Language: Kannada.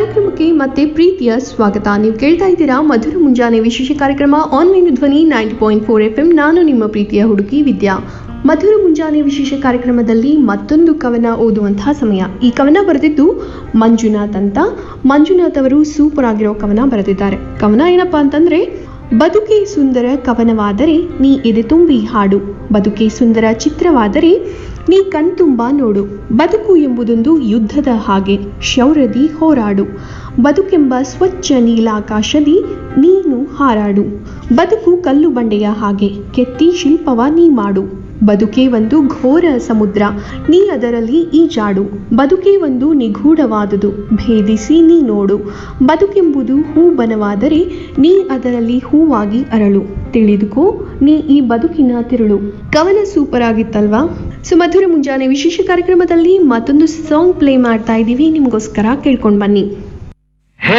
ಕಾರ್ಯಕ್ರಮಕ್ಕೆ ಮತ್ತೆ ಪ್ರೀತಿಯ ಸ್ವಾಗತ ನೀವು ಕೇಳ್ತಾ ಇದ್ದೀರಾ ಮಧುರ ಮುಂಜಾನೆ ವಿಶೇಷ ಕಾರ್ಯಕ್ರಮ online Dhwani ninety point four F M ನಾನು ನಿಮ್ಮ ಪ್ರೀತಿಯ ಹುಡುಗಿ ವಿದ್ಯಾ ಮಧುರ ಮುಂಜಾನೆ ವಿಶೇಷ ಕಾರ್ಯಕ್ರಮದಲ್ಲಿ ಮತ್ತೊಂದು ಕವನ ಓದುವಂತಹ ಸಮಯ ಈ ಕವನ ಬರೆದಿದ್ದು ಮಂಜುನಾಥ್ ಅಂತ ಮಂಜುನಾಥ್ ಅವರು ಸೂಪರ್ ಆಗಿರೋ ಕವನ ಬರೆದಿದ್ದಾರೆ ಕವನ ಏನಪ್ಪಾ ಅಂತಂದ್ರೆ ಬದುಕೆ ಸುಂದರ ಕವನವಾದರೆ ನೀ ಎದೆ ತುಂಬಿ ಹಾಡು ಬದುಕೆ ಸುಂದರ ಚಿತ್ರವಾದರೆ ನೀ ಕಣ್ತುಂಬ ನೋಡು ಬದುಕು ಎಂಬುದೊಂದು ಯುದ್ಧದ ಹಾಗೆ ಶೌರ್ಯದಿ ಹೋರಾಡು ಬದುಕೆಂಬ ಸ್ವಚ್ಛ ನೀಲಾಕಾಶದಿ ನೀನು ಹಾರಾಡು ಬದುಕು ಕಲ್ಲು ಬಂಡೆಯ ಹಾಗೆ ಕೆತ್ತಿ ಶಿಲ್ಪವ ನೀ ಮಾಡು ಬದುಕೆ ಒಂದು ಘೋರ ಸಮುದ್ರ ನೀ ಅದರಲ್ಲಿ ಈಜಾಡು ಬದುಕೆ ಒಂದು ನಿಗೂಢವಾದುದು ಭೇದಿಸಿ ನೀ ನೋಡು ಬದುಕೆಂಬುದು ಹೂಬನವಾದರೆ ನೀ ಅದರಲ್ಲಿ ಹೂವಾಗಿ ಅರಳು ತಿಳಿದುಕೋ ನೀ ಈ ಬದುಕಿನ ತಿರುಳು ಕವನ ಸೂಪರ್ ಆಗಿತ್ತಲ್ವಾ ಸೊ ಮಧುರ ಮುಂಜಾನೆ ವಿಶೇಷ ಕಾರ್ಯಕ್ರಮದಲ್ಲಿ ಮತ್ತೊಂದು ಸಾಂಗ್ ಪ್ಲೇ ಮಾಡ್ತಾ ಇದ್ದೀವಿ ನಿಮಗೋಸ್ಕರ ಕೇಳ್ಕೊಂಡು ಬನ್ನಿ